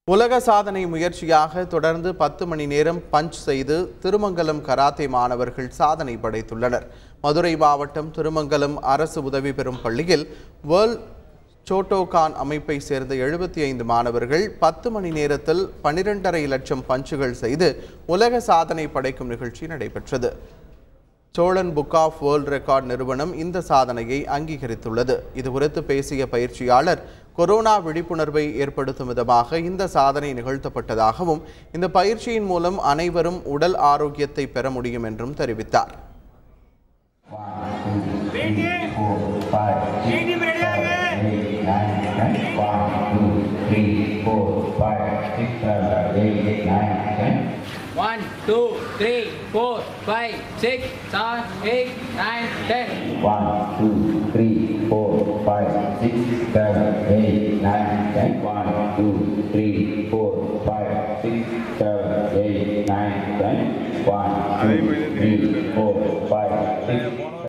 உலக சாதனை முயற்சியாக தொடர்ந்து பத்து மணி நேரம் பஞ்ச் செய்து திருமங்கலம் கராத்தே மாணவர்கள் சாதனை படைத்துள்ளனர் மதுரை மாவட்டம் திருமங்கலம் அரசு உதவி பெறும் பள்ளியில் வேர்ல்ட் சோட்டோகான் அமைப்பை சேர்ந்த எழுபத்தி ஐந்து மாணவர்கள் பத்து மணி நேரத்தில் பனிரெண்டரை லட்சம் பஞ்சுகள் செய்து உலக சாதனை படைக்கும் நிகழ்ச்சி நடைபெற்றது Chozhan book of world record நிறுவனம் இந்த சாதனையை அங்கீகரித்துள்ளது இது குறித்து பேசிய பயிற்சியாளர் கொரோனா விழிப்புணர்வை ஏற்படுத்தும் விதமாக இந்த சாதனை நிகழ்த்தப்பட்டதாகவும் இந்த பயிற்சியின் மூலம் அனைவரும் உடல் ஆரோக்கியத்தை பெற முடியும் என்றும் தெரிவித்தார் One, two, three, four, five, six, seven, eight, nine, ten. One, two, three, four, five, six, seven, eight, nine, ten. One, two, three, four, five, six, seven, eight, nine, ten. One, two, three, four, five, six,